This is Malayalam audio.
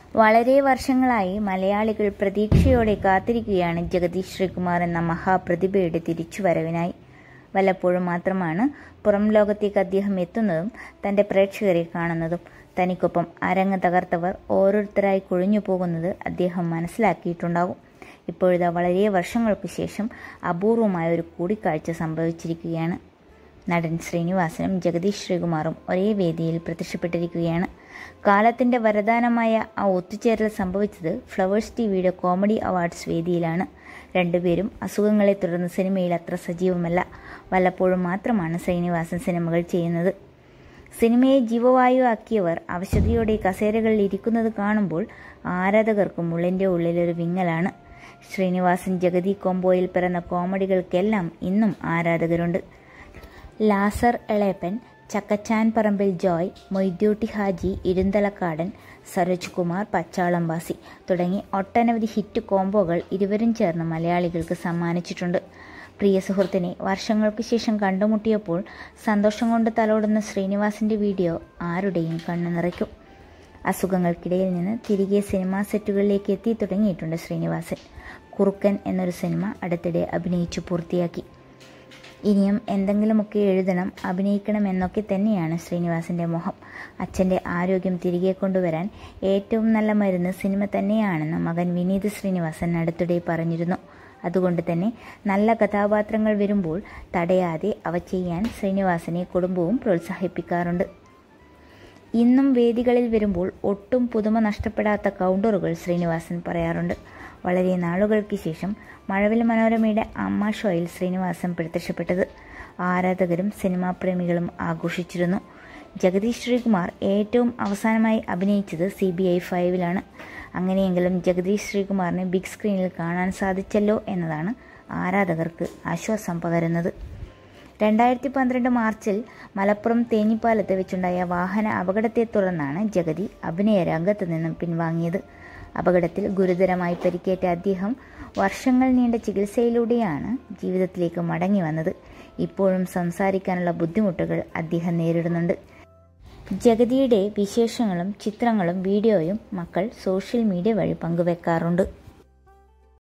വളരെ വർഷങ്ങളായി മലയാളികൾ പ്രതീക്ഷയോടെ കാത്തിരിക്കുകയാണ് ജഗദീഷ് ശ്രീകുമാർ എന്ന മഹാപ്രതിഭയുടെ തിരിച്ചുവരവിനായി വല്ലപ്പോഴും മാത്രമാണ് പുറം ലോകത്തേക്ക് അദ്ദേഹം എത്തുന്നതും തന്റെ പ്രേക്ഷകരെ കാണുന്നതും തനിക്കൊപ്പം അരങ്ങ് തകർത്തവർ ഓരോരുത്തരായി കൊഴിഞ്ഞു പോകുന്നത് അദ്ദേഹം മനസ്സിലാക്കിയിട്ടുണ്ടാകും ഇപ്പോഴിതാ വളരെ വർഷങ്ങൾക്കു ശേഷം അപൂർവമായ ഒരു കൂടിക്കാഴ്ച സംഭവിച്ചിരിക്കുകയാണ് നടൻ ശ്രീനിവാസനും ജഗദീഷ് ശ്രീകുമാറും ഒരേ വേദിയിൽ പ്രത്യക്ഷപ്പെട്ടിരിക്കുകയാണ് കാലത്തിന്റെ വരദാനമായ ആ ഒത്തുചേരൽ സംഭവിച്ചത് ഫ്ലവേഴ്സ് ടിവിയുടെ കോമഡി അവാർഡ്സ് വേദിയിലാണ് രണ്ടുപേരും അസുഖങ്ങളെ തുടർന്ന് സിനിമയിൽ അത്ര സജീവമല്ല വല്ലപ്പോഴും മാത്രമാണ് ശ്രീനിവാസൻ സിനിമകൾ ചെയ്യുന്നത് സിനിമയെ ജീവവായു ആക്കിയവർ അവശതയോടെ കസേരകളിൽ ഇരിക്കുന്നത് കാണുമ്പോൾ ആരാധകർക്കും ഉള്ളിൻ്റെ ഉള്ളിലൊരു വിങ്ങലാണ് ശ്രീനിവാസൻ ജഗതി കോംബോയിൽ പിറന്ന കോമഡികൾക്കെല്ലാം ഇന്നും ആരാധകരുണ്ട് ലാസർ എളേപ്പൻ ചക്കച്ചാൻ പറമ്പിൽ ജോയ് മൊയ്ദ്യൂട്ടി ഹാജി ഇരുന്തലക്കാടൻ സരോജ് കുമാർ പച്ചാളംബാസി തുടങ്ങി ഒട്ടനവധി ഹിറ്റ് കോംബോകൾ ഇരുവരും ചേർന്ന് മലയാളികൾക്ക് സമ്മാനിച്ചിട്ടുണ്ട് പ്രിയ സുഹൃത്തിനെ വർഷങ്ങൾക്ക് ശേഷം കണ്ടുമുട്ടിയപ്പോൾ സന്തോഷം കൊണ്ട് തലോടുന്ന ശ്രീനിവാസിന്റെ വീഡിയോ ആരുടെയും കണ്ണു നിറയ്ക്കും അസുഖങ്ങൾക്കിടയിൽ നിന്ന് തിരികെ സിനിമാ സെറ്റുകളിലേക്ക് എത്തി തുടങ്ങിയിട്ടുണ്ട് ശ്രീനിവാസൻ കുറുക്കൻ എന്നൊരു സിനിമ അടുത്തിടെ അഭിനയിച്ചു പൂർത്തിയാക്കി ഇനിയും എന്തെങ്കിലുമൊക്കെ എഴുതണം അഭിനയിക്കണം എന്നൊക്കെ തന്നെയാണ് ശ്രീനിവാസിന്റെ മോഹം അച്ഛന്റെ ആരോഗ്യം തിരികെ കൊണ്ടുവരാൻ ഏറ്റവും നല്ല മരുന്ന് സിനിമ തന്നെയാണെന്ന് മകൻ വിനീത് ശ്രീനിവാസൻ അടുത്തിടെ പറഞ്ഞിരുന്നു അതുകൊണ്ട് തന്നെ നല്ല കഥാപാത്രങ്ങൾ വരുമ്പോൾ തടയാതെ അവ ചെയ്യാൻ ശ്രീനിവാസനെ കുടുംബവും പ്രോത്സാഹിപ്പിക്കാറുണ്ട് ഇന്നും വേദികളിൽ വരുമ്പോൾ ഒട്ടും പുതുമ നഷ്ടപ്പെടാത്ത കൗണ്ടറുകൾ ശ്രീനിവാസൻ പറയാറുണ്ട് വളരെ നാളുകൾക്ക് ശേഷം മഴവിൽ മനോരമയുടെ അമ്മ ഷോയിൽ ശ്രീനിവാസൻ പ്രത്യക്ഷപ്പെട്ടത് ആരാധകരും സിനിമാ പ്രേമികളും ആഘോഷിച്ചിരുന്നു ജഗദീഷ് ശ്രീകുമാർ ഏറ്റവും അവസാനമായി അഭിനയിച്ചത് സി ബി ഐ ഫൈവിലാണ് അങ്ങനെയെങ്കിലും ജഗദീഷ് ശ്രീകുമാറിനെ ബിഗ് സ്ക്രീനിൽ കാണാൻ സാധിച്ചല്ലോ എന്നതാണ് ആരാധകർക്ക് ആശ്വാസം പകരുന്നത് രണ്ടായിരത്തി പന്ത്രണ്ട് മാർച്ചിൽ മലപ്പുറം തേഞ്ഞിപ്പാലത്ത് വെച്ചുണ്ടായ വാഹന അപകടത്തെ തുടർന്നാണ് ജഗതി അഭിനയ രംഗത്ത് നിന്നും പിൻവാങ്ങിയത് അപകടത്തിൽ ഗുരുതരമായി പരിക്കേറ്റ അദ്ദേഹം വർഷങ്ങൾ നീണ്ട ചികിത്സയിലൂടെയാണ് ജീവിതത്തിലേക്ക് മടങ്ങി വന്നത് ഇപ്പോഴും സംസാരിക്കാനുള്ള ബുദ്ധിമുട്ടുകൾ അദ്ദേഹം നേരിടുന്നുണ്ട് ജഗതിയുടെ വിശേഷങ്ങളും ചിത്രങ്ങളും വീഡിയോയും മക്കൾ സോഷ്യൽ മീഡിയ വഴി പങ്കുവെക്കാറുണ്ട്